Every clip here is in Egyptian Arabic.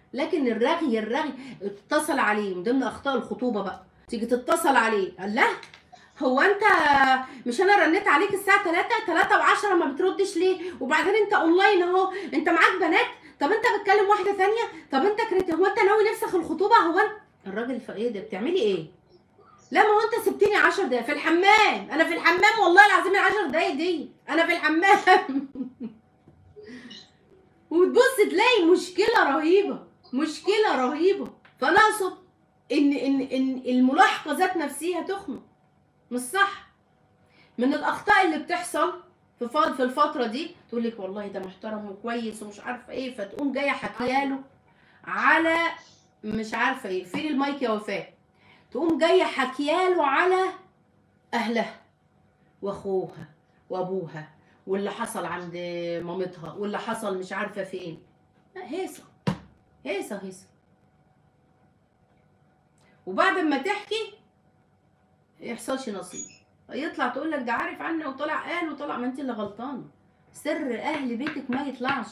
لكن الرغي الرغي اتصل عليه من ضمن اخطاء الخطوبه بقى تيجي تتصل عليه قال له هو انت مش انا رنيت عليك الساعه 3 3 و10 ما بتردش ليه وبعدين انت اونلاين اهو انت معاك بنات طب انت بتكلم واحده ثانيه طب انت كريت هو انت ناوي نفسخ الخطوبه هو انت الراجل في ايه ده بتعملي ايه لا ما هو انت سبتني 10 دقايق في الحمام انا في الحمام والله العظيم ال 10 دقايق دي انا في الحمام وتبص تلاقي مشكله رهيبه مشكله رهيبه فانا اقصد ان ان ان الملاحقه ذات نفسها تخنق مش صح من الاخطاء اللي بتحصل في ف- في الفتره دي تقول لك والله ده محترم وكويس ومش عارفه ايه فتقوم جايه حكياله على مش عارفه ايه فين المايك يا وفاء تقوم جايه حكياله على اهلها واخوها وابوها واللي حصل عند مامتها واللي حصل مش عارفه فين لا هيصه هيصه هيصه وبعد ما تحكي يحصلش نصيب يطلع تقول لك ده عارف عني وطلع قال وطلع ما انت اللي غلطانه سر اهل بيتك ما يطلعش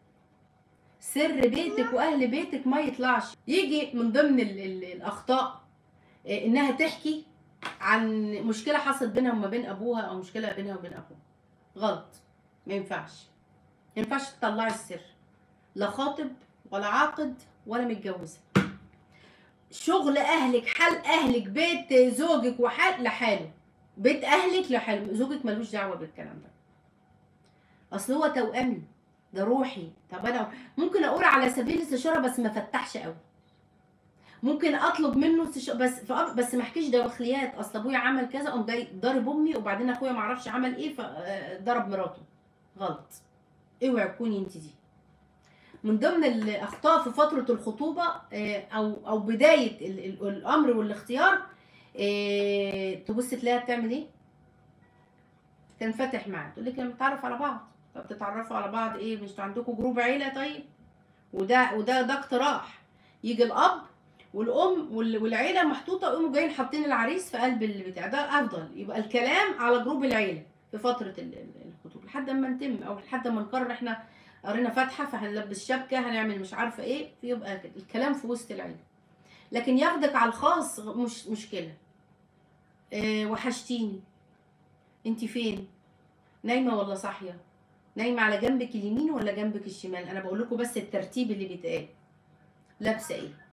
سر بيتك واهل بيتك ما يطلعش يجي من ضمن ال ال الاخطاء آه، انها تحكي عن مشكله حصلت بينها وما بين ابوها او مشكله بينها وبين ابوها غلط ما ينفعش ما ينفعش تطلعي السر لا خاطب ولا عاقد ولا متجوزه شغل اهلك حال اهلك بيت زوجك وحال لحاله بيت اهلك لحاله زوجك ملوش دعوه بالكلام ده اصل هو توأمي ده روحي طب انا ممكن اقول على سبيل الاستشاره بس ما فتحش قوي ممكن اطلب منه استشاره بس فأ- بس ما احكيش دواخليات اصل ابويا عمل كذا قام جاي ضارب امي وبعدين اخويا ما اعرفش عمل ايه فضرب مراته غلط اوعي تكوني انت دي من ضمن الاخطاء في فتره الخطوبه آه، او او بدايه ال- ال- الامر والاختيار آه، تبص تلاقيها بتعمل ايه تنفتح معاه تقول لك لما نتعرف على بعض طب تتعرفوا على بعض ايه مش عندكم جروب عيله طيب وده وده ده اقتراح يجي الاب والام وال- والعيله محطوطه يقوموا جايين حاطين العريس في قلب البتاع ده افضل يبقى الكلام على جروب العيله في فتره ال- ال- الخطوبه لحد ما نتم او لحد ما نقرر احنا قرينا فاتحه فهنلبس شبكه هنعمل مش عارفه ايه فيبقى كده. الكلام في وسط العيله لكن ياخدك على الخاص مش مشكله اه وحشتيني انت فين نايمه ولا صاحيه نايمه على جنبك اليمين ولا جنبك الشمال انا بقول لكم بس الترتيب اللي بيتقال لابسه ايه